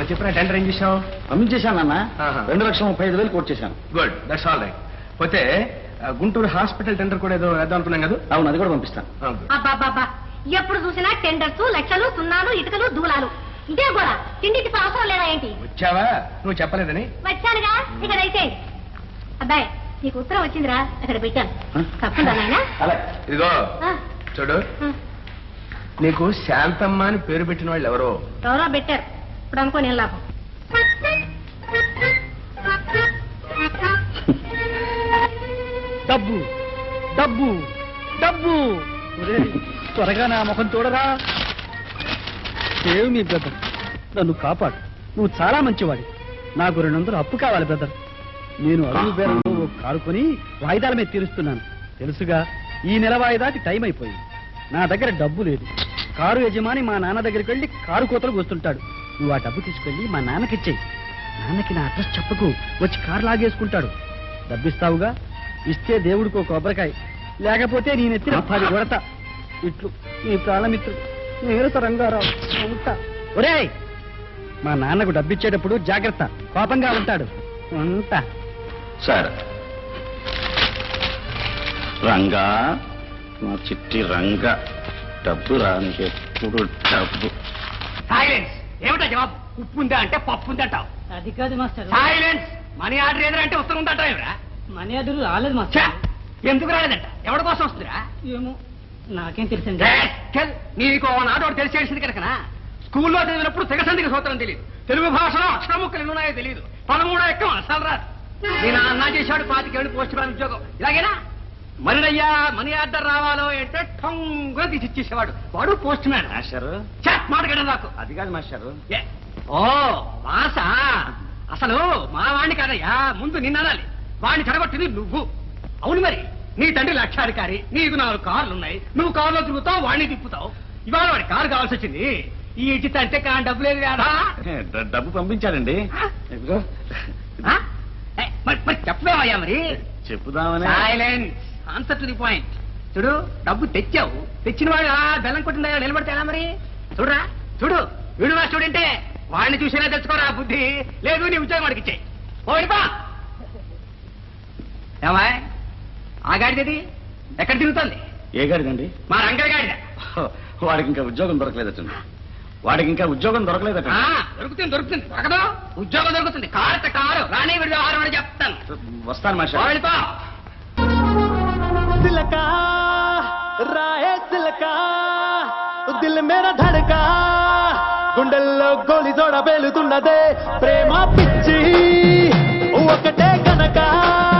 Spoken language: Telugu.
చెప్పిన టెండర్ ఏం చేసావు పంపించేశానన్న ఆహా. రెండు లక్షల ముప్పై ఐదు వేలు కోట్ చేశాను గుడ్ దట్స్ ఆల్ రైట్ పోతే ఆ, గుంటూరు హాస్పిటల్ టెండర్ కూడా ఏదో వేద్దాం అనుకున్నాం కదా అవును అది కూడా పంపిస్తాను ఆ, good. అబ్బాబ్బాబ్బా ఎప్పుడు చూసినా టెండర్స్ లక్షలు సున్నాలు ఇటుకలు దూలాలు ఇదే కూడా తిండికి అవసరం లేదా ఏంటి వచ్చావా నువ్వు చెప్పలేదని వచ్చానుగా ఇక్కడ అయితే అబ్బాయి నీకు ఉత్తరం వచ్చిందిరా అక్కడ పెట్టాను తప్పదా నాయనా అలాగే ఇదిగో ఆ, చూడు ఆ. నీకు శాంతమ్మ అని పేరు పెట్టిన వాళ్ళు ఎవరో ఎవరో పెట్టారు ఇప్పుడు అనుకోని ఏం లాభం డబ్బు డబ్బు డబ్బు ఒరేయ్, త్వరగా నా ముఖం చూడరా ఏమి మీ బ్రదర్ నన్ను కాపాడు నువ్వు చాలా మంచివాడి నాకు రెండు వందలు అప్పు కావాలి బ్రదర్ నేను అరుగు బేరంలో ఓ కారు కొని వాయిదాల మీద తీరుస్తున్నాను తెలుసుగా ఈ నెల వాయిదాకి టైం అయిపోయింది నా దగ్గర డబ్బు లేదు కారు యజమాని మా నాన్న దగ్గరికి వెళ్ళి కారు కోతలు వస్తుంటాడు నువ్వు ఆ డబ్బు తీసుకెళ్ళి మా నాన్నకి ఇచ్చేయి నాన్నకి నా అడ్రస్ చెప్పకు వచ్చి కారు లాగేసుకుంటాడు డబ్బిస్తావుగా ఇస్తే దేవుడికి ఒక కొబ్బరికాయ లేకపోతే నేనెత్తిన పది కొడతా ఇట్లు నీ ప్రాణమిత్రుడు నేను రంగారావు ఉంటా ఒరేయ్ మా నాన్నకు డబ్బిచ్చేటప్పుడు జాగ్రత్త కోపంగా ఉంటాడు ఉంటా సార్ రంగా మా చిట్టి రంగా డబ్బు రానికి ఎప్పుడు డబ్బు సైలెన్స్ ఏమిటా జవాబు ఉప్పు ఉందా అంటే పప్పు ఉంది అంటావు అది కాదు మాస్టర్ సైలెన్స్ మనీ ఆర్డర్ ఏదంటే ఉత్తరం ఉందంటావు ఏమిరా మనీ అదురు రాలేదు ఛ! మాస్టర్ ఎందుకు రాలేదంట ఎవరి కోసం వస్తుందిరా ఏమో నాకేం తెలిసింది రాస్కెల్! నీకు నాడు ఒకటి తెలిసేసింది కనుకనా స్కూల్లో చదివినప్పుడు తెగసందికి సూత్రం తెలియదు తెలుగు భాషలో అక్షర ముక్కలు ఎన్ని ఉన్నాయో తెలియదు పదమూడో ఎక్కం అసలు రాదు నేను అన్నా చేశాడు పాతికేళ్ళు పోస్ట్ మ్యాన్ ఉద్యోగం ఇలాగేనా మరినయ్యా మనీ ఆర్డర్ రావాలో అంటే టంగున తీసి ఇచ్చేసేవాడు వాడు పోస్ట్ మ్యాన్ మాస్టారు మాటగడం నాకు అది కాదు మాస్టారు ఏ, ఓ వాస అసలు మా వాణ్ణి కాదయ్యా ముందు నిన్ననాలి వాణ్ణి చెడగొట్టింది నువ్వు అవును మరి నీ తండ్రి లక్షాధికారి నీకు నాలుగు కార్లు ఉన్నాయి నువ్వు కారులో తిరుగుతావు వాణ్ణి తిప్పుతావు ఇవాళ వాడి కారు కావాల్సి వచ్చింది ఈ ఇచ్చిత అంటే కా డబ్బు లేదు కదా డ- డబ్బు పంపించాడండి ఇదిగో ఆ? ఏ, మరి మరి చెప్పలేవయ్యా మరి చెప్పుదామని silence answer to the point చూడు డబ్బు తెచ్చావు తెచ్చిన వాడు ఆ బెల్లం కొట్టిన దగ్గర నిలబడితే ఎలా మరి చూడరా చూడు వీడు నా స్టూడెంటే వాడిని చూసినా తెచ్చుకోరా బుద్ధి లేదు నీ ఉద్యోగం వాడికి ఇచ్చాయి ఓడిపా ఏమా ఆ గాడిదది ఎక్కడ తిరుగుతుంది ఏ గాడిదండి మా రంగయ్య గాడిద వాడికి ఇంకా ఉద్యోగం దొరకలేదటండి వాడికి ఇంకా ఉద్యోగం దొరకలేదట ఆ, దొరుకుతుంది దొరుకుతుంది దొరకదు ఉద్యోగం దొరుకుతుంది కారు కారు రానే వీడి వ్యవహారం అని చెప్తాను వస్తాను మాస్టర్ ఓడిపా తిలకా రాయే తిలకా దిల్ మేర ధడకా గుండెల్లో గోలి జోడ పేలుతున్నదే ప్రేమ పిచ్చి ఒకటే కనుక